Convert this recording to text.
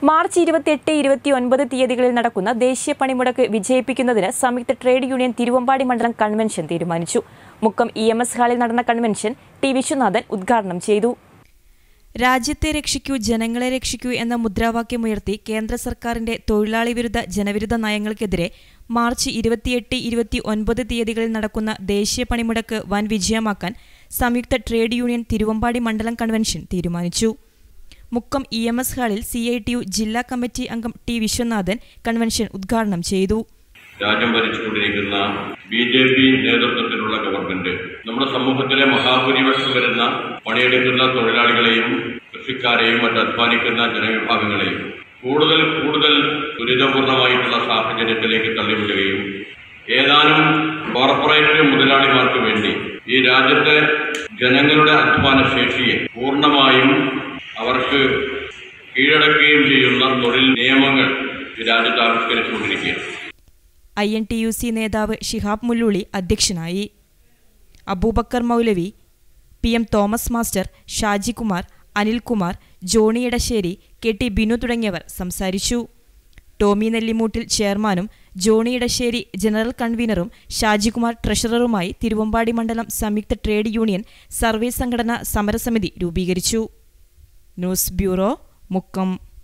March ഇരുപത്തിയെട്ട് ഇരുപത്തിയൊൻപത് തീയതികളിൽ നടക്കുന്ന ദേശീയ പണിമുടക്ക് വിജയിപ്പിക്കുന്നതിന് സംയുക്ത ട്രേഡ് യൂണിയൻ തിരുവമ്പാടി മണ്ഡലം കൺവെൻഷൻ തീരുമാനിച്ചു മുക്കം ഇ എം എസ് ഹാളിൽ നടന്ന കൺവെൻഷൻ ടി വിശ്വനാഥൻ ഉദ്ഘാടനം ചെയ്തു രാജ്യത്തെ രക്ഷിക്കൂ ജനങ്ങളെ രക്ഷിക്കൂ എന്ന മുദ്രാവാക്യമുയർത്തി കേന്ദ്ര സർക്കാരിന്റെ തൊഴിലാളി വിരുദ്ധ ജനവിരുദ്ധ നയങ്ങൾക്കെതിരെ മാർച്ച് ഇരുപത്തിയെട്ട് ഇരുപത്തി ഒൻപത് തീയതികളിൽ നടക്കുന്ന ദേശീയ പണിമുടക്ക് വൻ വിജയമാക്കാൻ സംയുക്ത ട്രേഡ് യൂണിയൻ തിരുവമ്പാടി മണ്ഡലം കൺവെൻഷൻ തീരുമാനിച്ചു മുക്കം ഇ എം എസ് ഹാളിൽ സി ഐ ടി യു ജില്ലാ കമ്മിറ്റി അംഗം ടി വിശ്വനാഥൻ കൺവെൻഷൻ ഉദ്ഘാടനം ചെയ്തു രാജ്യം ഭരിച്ചുകൊണ്ടിരിക്കുന്ന ബി ജെ പി നേതൃത്വത്തിലുള്ള ഗവൺമെന്റ് നമ്മുടെ സമൂഹത്തിലെ മഹാഭൂരിപക്ഷം വരുന്ന പണിയെടുക്കുന്ന തൊഴിലാളികളെയും കൃഷിക്കാരെയും മറ്റ് അധ്വാനിക്കുന്ന ജനവിഭാഗങ്ങളെയും കൂടുതൽ കൂടുതൽ ദുരിതപൂർണമായിട്ടുള്ള സാഹചര്യത്തിലേക്ക് തള്ളിവിടുകയും ഏതാനും കോർപ്പറേറ്റ് മുതലാളിമാർക്ക് വേണ്ടി ഈ രാജ്യത്തെ ജനങ്ങളുടെ അധ്വാന ശേഷിയെ പൂർണ്ണമായും അവർക്ക് കീഴടക്കുകയും ചെയ്യുന്ന തൊഴിൽ നിയമങ്ങൾ ഈ രാജ്യത്ത് ആവിഷ്കരിച്ചുകൊണ്ടിരിക്കുകയാണ് I N T U C നേതാവ് ഷിഹാബ് മുല്ലുളി അധ്യക്ഷനായി Aboobacker Moulavi P M Thomas master Shajikumar Anilkumar Johny Edassery K T Binu തുടങ്ങിയവർ സംസാരിച്ചു ടോമി നെല്ലിമൂട്ടിൽ ചെയർമാനും ജോണി എടശ്ശേരി ജനറൽ കൺവീനറും ഷാജികുമാർ ട്രഷററുമായി തിരുവമ്പാടി മണ്ഡലം സംയുക്ത ട്രേഡ് യൂണിയൻ സർവീസ് സംഘടന സമരസമിതി രൂപീകരിച്ചു ന്യൂസ് ബ്യൂറോ മുക്കം